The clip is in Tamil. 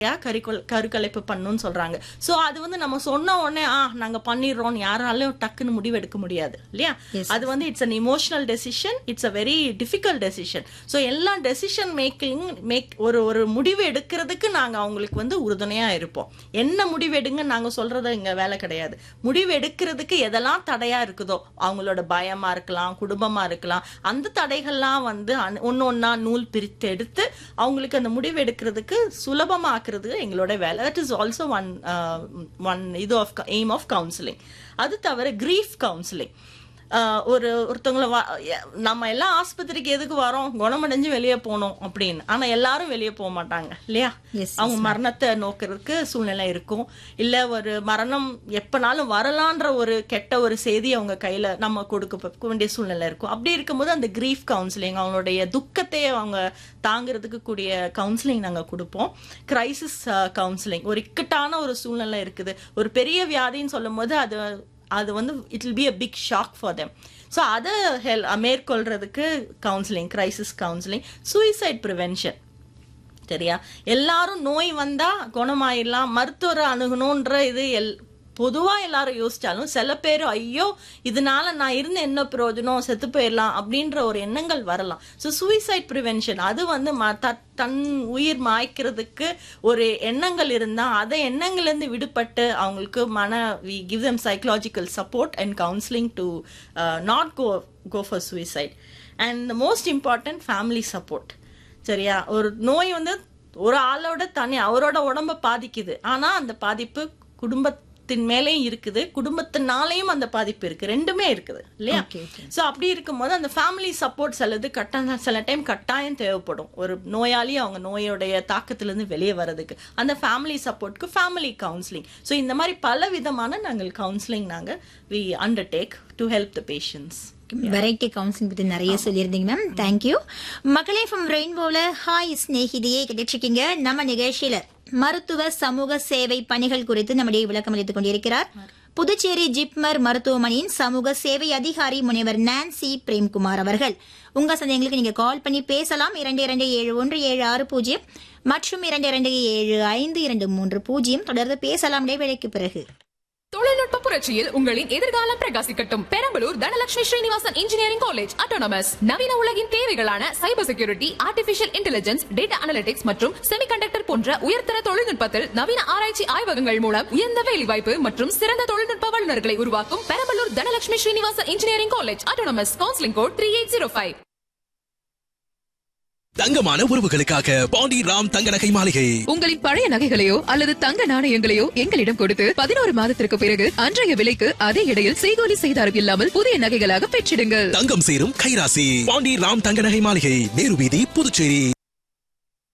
கரிக்குல் கருக்கலைப்பு பண்ணணும்னு சொல்றாங்க சோ அது வந்து நம்ம சொன்ன உடனே ஆ நாங்க பண்ணிடுறோம் யாராலையும் டக்குன்னு முடிவு எடுக்க முடியாது இல்லையா அது வந்து it's an emotional decision it's a very difficult decision so எல்லா டெசிஷன் மேக்கிங் மேக் ஒரு ஒரு முடிவு எடுக்கிறதுக்கு நாங்க அவங்களுக்கு வந்து உறுதுணையா இருப்போம் என்ன முடிவு எடுங்க நாங்க சொல்றது இங்க வேலை கிடையாது முடிவு எடுக்கிறதுக்கு எதெல்லாம் தடையா இருக்குதோ அவங்களோட பயமா இருக்கலாம் குடும்பமா இருக்கலாம் அந்த தடைகள்லாம் வந்து ஒன்னு ஒன்னா நூல் பிரித்து எடுத்து அவங்களுக்கு அந்த முடிவு எடுக்கிறதுக்கு சுலபமாக்குறது எங்களோட வேலை that is also one one இது ஆஃப் எய்ம் ஆஃப் கவுன்சிலிங் அது தவிர கிரீஃப் கவுன்சிலிங் ஒரு ஒருத்தவங்கள வா- எ- நம்ம எல்லாம் ஆஸ்பத்திரிக்கு எதுக்கு வரோம் குணமடைஞ்சு வெளியே போகணும் அப்படின்னு ஆனா எல்லாரும் வெளியே போக மாட்டாங்க இல்லையா Yes, அவங்க மரணத்தை நோக்கிறதுக்கு சூழ்நிலை இருக்கும் இல்ல ஒரு மரணம் எப்பனாலும் வரலான்ற ஒரு கெட்ட ஒரு செய்தி அவங்க கையில நம்ம கொடுக்க ப- வேண்டிய சூழ்நிலை இருக்கும் அப்படி இருக்கும்போது அந்த கிரீஃப் கவுன்சிலிங் அவங்களுடைய துக்கத்தை அவங்க தாங்கிறதுக்கு கூடிய கவுன்சிலிங் நாங்க கொடுப்போம் கிரைசிஸ் கவுன்சிலிங் ஒரு இக்கட்டான ஒரு சூழ்நிலை இருக்குது ஒரு பெரிய வியாதின்னு சொல்லும் போது அது அது வந்து it will be a big shock for them so அதை ஹெல் மேற்கொள்றதுக்கு counselling crisis counselling suicide prevention சரியா எல்லாரும் நோய் வந்தா குணமாயிடலாம் மருத்துவரை அணுகணுன்ற இது எல் பொதுவா எல்லாரும் யோசிச்சாலும் சில பேர் ஐயோ இதனால நான் இருந்த என்ன பிரயோஜனம் செத்து போயிடலாம் அப்படின்ற ஒரு எண்ணங்கள் வரலாம் ஸோ சூசைட் ப்ரிவென்ஷன் அது வந்து ம- த- தன் உயிர் மாய்க்கிறதுக்கு ஒரு எண்ணங்கள் இருந்தா அதை எண்ணங்கள்லேருந்து விடுபட்டு அவங்களுக்கு மன we give them psychological support and counselling to not go go for suicide and most important family support சரியா ஒரு நோய் வந்து ஒரு ஆளோட தனி அவரோட உடம்ப பாதிக்குது ஆனா அந்த பாதிப்பு குடும்பத்தின் மேலேயும் இருக்குது குடும்பத்தினாலேயும் அந்த பாதிப்பு இருக்கு ரெண்டுமே இருக்குது இல்லையா Okay, okay. சோ அப்படி இருக்கும்போது அந்த ஃபேமிலி சப்போர்ட் சிலது கட்டாயம் சில டைம் கட்டாயம் தேவைப்படும் ஒரு நோயாளி அவங்க நோயோடைய தாக்கத்திலிருந்து வெளியே வர்றதுக்கு அந்த ஃபேமிலி சப்போர்ட்க்கு ஃபேமிலி கவுன்சிலிங் ஸோ இந்த மாதிரி பல விதமான நாங்கள் கவுன்சிலிங் நாங்க we undertake to help the patients variety counselling பத்தி நிறைய சொல்லியிருந்தீங்க மேம் தேங்க்யூ மக்களே ஃப்ரம் ரெயின்போல ஹாய் ஸ்நேகிதியே கிடைச்சிருக்கீங்க நம்ம நிகழ்ச்சியில மருத்துவ சமூக சேவை பணிகள் குறித்து நம்முடைய விளக்கம் அளித்துக் கொண்டிருக்கிறார் புதுச்சேரி ஜிப்மர் மருத்துவமனையின் சமூக சேவை அதிகாரி முனைவர் நான்சி பிரேம்குமார் அவர்கள் உங்க சந்தேகங்களுக்கு நீங்க கால் பண்ணி பேசலாம் இரண்டு இரண்டு ஏழு ஒன்று ஏழு ஆறு பூஜ்ஜியம் மற்றும் இரண்டு இரண்டு ஏழு ஐந்து இரண்டு மூன்று பூஜ்ஜியம் தொடர்ந்து பேசலாம் இடைவேளைக்கு பிறகு தொழில்நுட்ப புரட்சியில் உங்களின் எதிர்காலம் பிரகாசிக்கட்டும் Perambalur Dhanalakshmi Srinivasan engineering college autonomous நவீன உலகின் தேவைகளான cyber security artificial intelligence data analytics மற்றும் செமிகண்டக்டர் போன்ற உயர்தர தொழில்நுட்பத்தில் நவீன ஆராய்ச்சி ஆய்வகங்கள் மூலம் உயர்ந்த வேலைவாய்ப்பு மற்றும் சிறந்த தொழில்நுட்ப வல்லுநர்களை உருவாக்கும் Perambalur Dhanalakshmi Srinivasan engineering college autonomous counselling code three eight zero five தங்கமான உறவுகளுக்காக பாண்டி ராம் தங்க நகை மாளிகை உங்களின் பழைய நகைகளையோ அல்லது தங்க நாணயங்களையோ எங்களிடம் கொடுத்து பதினோரு மாதத்திற்கு பிறகு அன்றைய விலைக்கு அதே இடையில் செய்கூலி செய்தாரம் இல்லாமல் புதிய நகைகளாக பெற்றிடுங்கள் தங்கம் சேரும் கைராசி பாண்டி ராம் தங்க நகை மாளிகை நேரு வீதி புதுச்சேரி